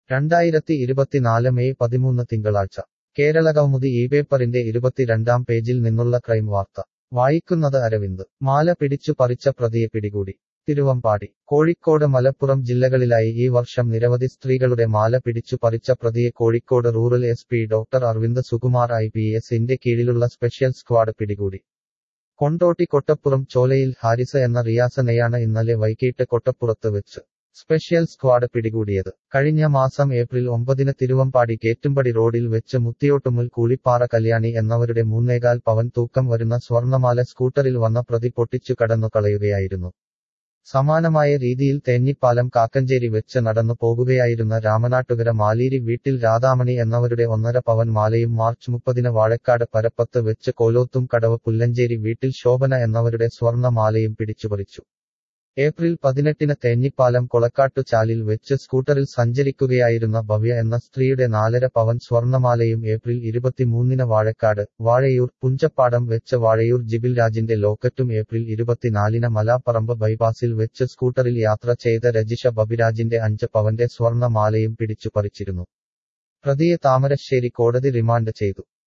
രണ്ടായിരത്തി ഇരുപത്തിനാല് മെയ് പതിമൂന്ന് തിങ്കളാഴ്ച കേരളകൗമുദി ഈ പേപ്പറിന്റെ ഇരുപത്തിരണ്ടാം പേജിൽ നിന്നുള്ള ക്രൈം വാർത്ത വായിക്കുന്നത് അരവിന്ദ് മാല പിടിച്ചു പറിച്ച പ്രതിയെ പിടികൂടി തിരുവമ്പാടി കോഴിക്കോട് മലപ്പുറം ജില്ലകളിലായി ഈ വർഷം നിരവധി സ്ത്രീകളുടെ മാല പിടിച്ചു പറിച്ച പ്രതിയെ Kozhikode rural S P doctor Aravind Sukumar I P എസിന്റെ കീഴിലുള്ള സ്പെഷ്യൽ സ്ക്വാഡ് പിടികൂടി കൊണ്ടോട്ടി കൊട്ടപ്പുറം ചോലയിൽ ഹാരിസ എന്ന റിയാസനെയാണ് ഇന്നലെ വൈകിട്ട് കൊട്ടപ്പുറത്ത് വെച്ച് സ്പെഷ്യൽ സ്ക്വാഡ് പിടികൂടിയത് കഴിഞ്ഞ മാസം ഏപ്രിൽ ഒമ്പതിന് തിരുവമ്പാടി കേറ്റുംപടി റോഡിൽ വെച്ച് മുത്തിയോട്ടുമുൽ കൂളിപ്പാറ കല്യാണി എന്നവരുടെ മൂന്നേകാൽ പവൻ തൂക്കം വരുന്ന സ്വർണമാല സ്കൂട്ടറിൽ വന്ന പ്രതി പൊട്ടിച്ചു കടന്നു കളയുകയായിരുന്നു സമാനമായ രീതിയിൽ തേഞ്ഞിപ്പാലം കാക്കഞ്ചേരി വെച്ച് നടന്നു പോകുകയായിരുന്ന രാമനാട്ടുകര മാലീരി വീട്ടിൽ രാധാമണി എന്നവരുടെ ഒന്നര പവൻ മാലയും മാർച്ച് മുപ്പതിന് വാഴക്കാട് പരപ്പത്ത് വെച്ച് കോലോത്തും കടവ് പുല്ലഞ്ചേരി വീട്ടിൽ ശോഭന എന്നവരുടെ സ്വർണ്ണ മാലയും പിടിച്ചുപറിച്ചു ഏപ്രിൽ പതിനെട്ടിന് തേഞ്ഞിപ്പാലം കൊളക്കാട്ടു ചാലിൽ വെച്ച് സ്കൂട്ടറിൽ സഞ്ചരിക്കുകയായിരുന്ന ഭവ്യ എന്ന സ്ത്രീയുടെ നാലര പവൻ സ്വർണമാലയും ഏപ്രിൽ ഇരുപത്തിമൂന്നിന് വാഴക്കാട് വാഴയൂർ പുഞ്ചപ്പാടം വെച്ച് വാഴയൂർ ജിബിൽ രാജിന്റെ ലോക്കറ്റും ഏപ്രിൽ ഇരുപത്തിനാലിന് മലാപ്പറമ്പ് ബൈപ്പാസിൽ വെച്ച് സ്കൂട്ടറിൽ യാത്ര ചെയ്ത രജിഷ ബബിരാജിന്റെ അഞ്ച് പവന്റെ സ്വർണമാലയും പിടിച്ചു പറിച്ചിരുന്നു പ്രതിയെ താമരശ്ശേരി കോടതി റിമാൻഡ് ചെയ്തു